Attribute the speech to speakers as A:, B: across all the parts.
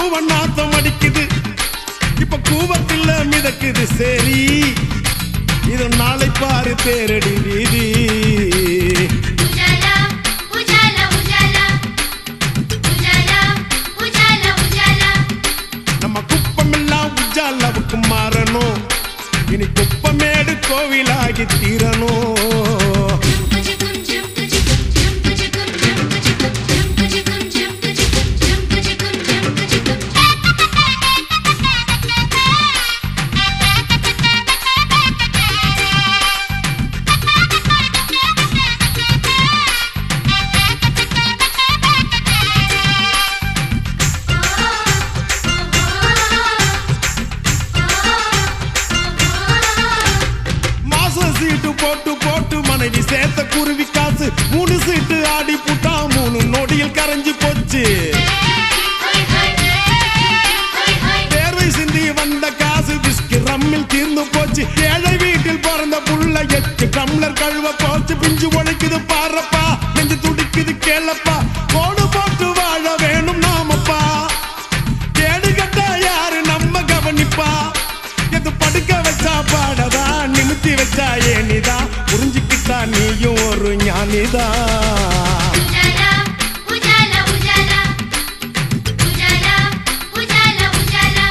A: கூவ நாத்தம் அடிக்குது இப்ப கூவத்தில் மிதக்குது சரி இது நாளை பாரு தேரடி வீதி
B: உஜாலா உஜாலா உஜாலா உஜாலா உஜாலா உஜாலா
A: நம்ம குப்பமெல்லாம் உஜாலாவுக்கு மாறணும் இனி குப்பமேடு கோவிலாகி தீரணும்
B: ஜும்குஜுகும் ஜும்குஜுகும் ஜும்குஜுகும் ஜும்குஜுகும் ஜும்குஜுகும் ஜும்குஜுகும் ஜும்குஜுகும் ஜும்குஜுகும்
A: மாசம் சீட்டு போட்டு போட்டு மனைவி சேர்த்த குருவி காசு மூணு சீட்டு ஆடி புட்டா மூணு நொடியில் கரைஞ்சு போச்சு
B: ஹாய் ஹாய் ஹாய் ஹாய்
A: தேர்வை சிந்தி வந்த காசு பிஸ்கி ரம்மில் தீர்ந்து போச்சு ஏழை வீட்டில் பிறந்த புள்ள எட்டு டம்ளர் கழுவ போச்சு பிஞ்சு உழைக்குது பாரப்பா நெஞ்சு துடிக்குது கேளப்பா கோடு போட்டு வாழ வேணும் நாமப்பா கேடு கட்ட யாரு நம்ம கவனிப்பா எது படுக்க வச்சா பாடதா நிமித்தி வச்சா ஏனிதா புரிஞ்சுக்கிட்டா நீயும் ஒரு ஞானிதான்
B: உஜாலா உஜாலா உஜாலா உஜாலா உஜாலா உஜாலா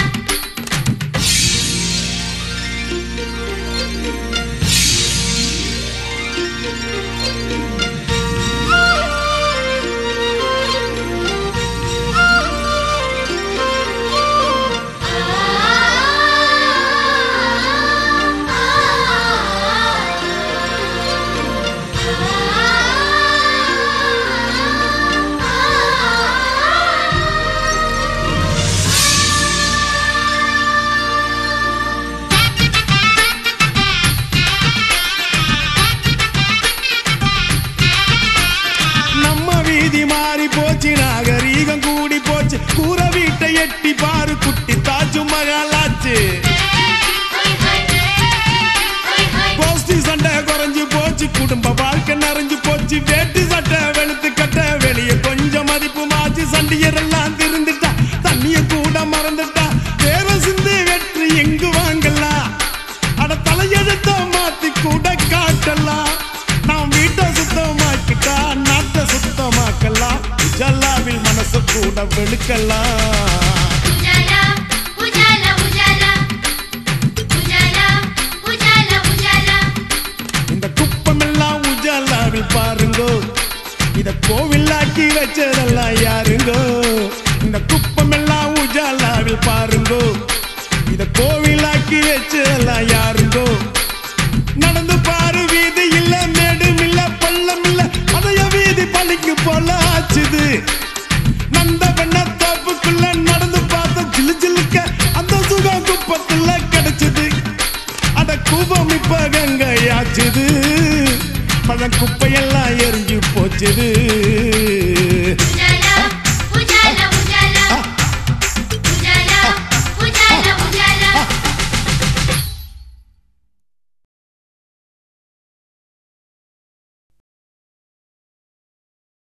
A: நம்ம வீதி மாறி போச்சு நாகரீகம் கூடி போச்சு கூரை வீட்டை எட்டி பாரு குட்டி தாஜு மகாலாச்சு
B: ஹாய் ஹாய் ஹாய் ஹாய்
A: கோஷ்டி சண்டை குறைஞ்சு போச்சு குடும்ப வாழ்க்கை நிறைஞ்சு போச்சு வேட்டி சட்டை வெளுத்து கட்ட வெளிய கொஞ்சம் மதிப்பு மாச்சு சண்டியரெல்லாம் திருந்துட்டா தண்ணிய கூட மறந்துட்டா தேவ சிந்து வெற்றி எங்கு வாங்கலாம் அட தலையெழுத்த மாத்தி கூட காட்டலாம் நாம் வீட்டை சுத்தமாக்கிட்டா நாட்டை சுத்தமாக்கலாம் உஜல்லாவில் மனசு கூட வெளுக்கலாம்
B: உஜாலா உஜாலா உஜாலா உஜாலா உஜாலா உஜாலா
A: இந்த குப்பமெல்லாம் உஜாலாவில் பாருங்கோ இத கோவிலாக்கி வச்சதெல்லாம் யாருங்கோ இந்த குப்பமெல்லாம் உஜாலாவில் பாருங்கோ இத கோவிலாக்கி வச்சதெல்லாம் யாருங்கோ நடந்து பாரு வீதி இல்ல மேடும் இல்ல பள்ளம் இல்ல அதைய வீதி பள்ளிக்கு போல ஆச்சுது நந்த பண்ண தோப்புக்குள்ள நடந்து பார்த்த ஜிலு ஜிலுக்க அந்த சுகம் குப்பத்துல கிடைச்சது அட கூபம் இப்ப கங்கையாச்சுது பழ குப்பையெல்லாம் எரிஞ்சு போச்சுது
B: உஜாலா